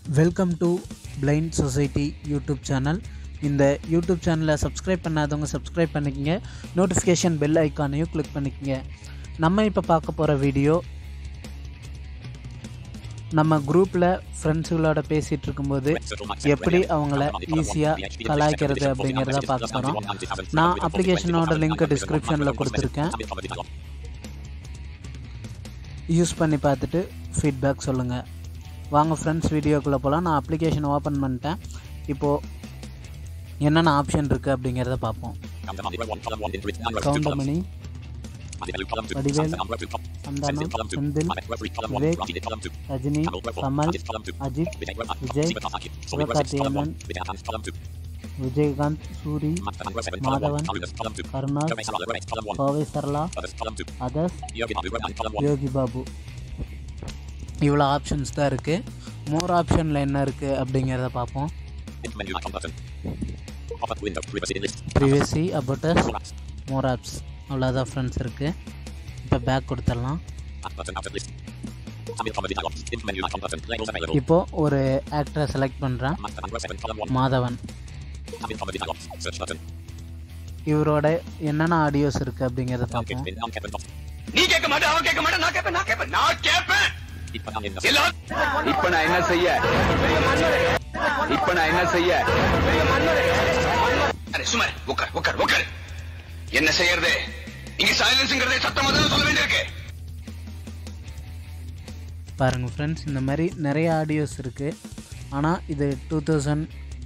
Welcome to blind society YouTube channel இந்த YouTube சேனலை subscribe பண்ணாதவங்க சப்ஸ்கிரைப் பண்ணிக்கங்க நோட்டிஃபிகேஷன் பெல் ஐக்கானையும் கிளிக் பண்ணிக்கங்க நம்ம இப்போ பார்க்க போகிற வீடியோ நம்ம குரூப்பில் ஃப்ரெண்ட்ஸுகளோட பேசிகிட்டு இருக்கும்போது எப்படி அவங்கள ஈஸியாக கலாய்க்கிறது அப்படிங்கிறத பார்க்க போகிறோம் நான் அப்ளிகேஷனோட லிங்க் டிஸ்கிரிப்ஷனில் கொடுத்துருக்கேன் யூஸ் பண்ணி பார்த்துட்டு ஃபீட்பேக் சொல்லுங்கள் வாங்க ஃப்ரெண்ட்ஸ் வீடியோக்குள்ளே போகலாம் நான் அப்ளிகேஷன் ஓப்பன் பண்ணிட்டேன் இப்போது என்னென்ன ஆப்ஷன் இருக்குது அப்படிங்கிறத பார்ப்போம் கவுண்டமணி வடிவேல் சந்தானம் செந்தில் விவேக் ரஜினி கமல் அஜித் விஜய் சிவகார்த்திகேயன் விஜயகாந்த் சூரி மாதவன் கருணாஸ் கோவை சரளா அதர்ஸ் யோகி பாபு இவ்வளோ ஆப்ஷன்ஸ் தான் இருக்குது மோர் ஆப்ஷனில் என்ன இருக்குது அப்படிங்கிறத பார்ப்போம் ப்ரீவியஸி அபவுட்டஸ் மோர் ஆப்ஸ் அவ்வளோதான் ஃப்ரெண்ட்ஸ் இருக்குது இப்போ பேக் கொடுத்துடலாம் இப்போது ஒரு ஆக்டரை செலக்ட் பண்ணுறேன் மாதவன் இவரோட என்னென்ன ஆடியோஸ் இருக்குது அப்படிங்கிறத பார்ப்போம் நீ கேட்க மாட்டே அவன் கேட்க மாட்டே நான் கேட்பேன் நான் கேட்பேன் நான் கேட்பேன் எல்லாரும் இப்ப நான் என்ன செய்ய இப்ப நான் என்ன செய்ய அரே சுமார் உட்கார் உட்கார் உட்கார் என்ன செய்யறது இங்க சைலன்ஸ்ங்கிறதே சத்தமா தான் சொல்ல வேண்டியிருக்கு பாருங்கள் ஃப்ரெண்ட்ஸ் இந்த மாதிரி நிறைய ஆடியோஸ் இருக்குது ஆனால் இது டூ தௌசண்ட்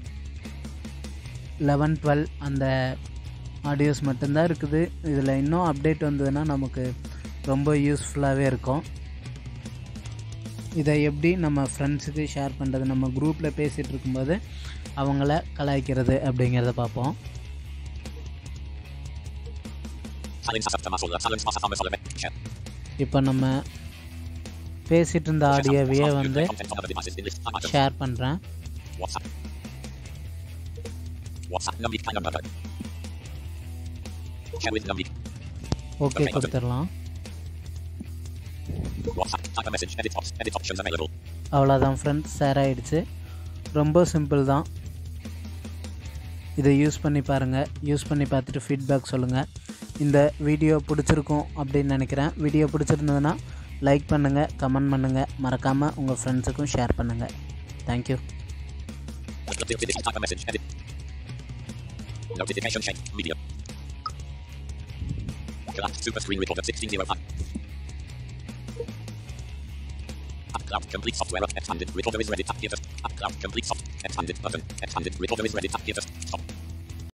லெவன் டுவெல் அந்த ஆடியோஸ் மட்டும்தான் இருக்குது இதில் இன்னும் அப்டேட் வந்ததுன்னா நமக்கு ரொம்ப யூஸ்ஃபுல்லாகவே இருக்கும் இதை எப்படி நம்ம ஃப்ரெண்ட்ஸுக்கு ஷேர் பண்ணுறது நம்ம குரூப்பில் பேசிகிட்டு இருக்கும்போது அவங்கள கலாய்க்கிறது அப்படிங்கிறத பார்ப்போம் இப்போ நம்ம பேசிகிட்டு இருந்த ஆடியோவையே வந்து ஷேர் பண்ணுறேன் ஓகே கொடுத்துடலாம் அவ்வளோதான் ஃப்ரெண்ட்ஸ் ஷேர் ஆகிடுச்சு ரொம்ப சிம்பிள் தான் இதை யூஸ் பண்ணி பாருங்கள் யூஸ் பண்ணி பார்த்துட்டு ஃபீட்பேக் சொல்லுங்கள் இந்த வீடியோ பிடிச்சிருக்கும் அப்படின்னு நினைக்கிறேன் வீடியோ பிடிச்சிருந்ததுன்னா லைக் பண்ணுங்கள் கமெண்ட் பண்ணுங்கள் மறக்காமல் உங்கள் ஃப்ரெண்ட்ஸுக்கும் ஷேர் பண்ணுங்கள் thank you Notification check. Media. Collapsed super screen report of 1605. App Cloud complete software up expanded. Recorder is ready. Tap here to. App Cloud complete soft. Expanded button. Expanded. Recorder is ready. Tap here to. Stop.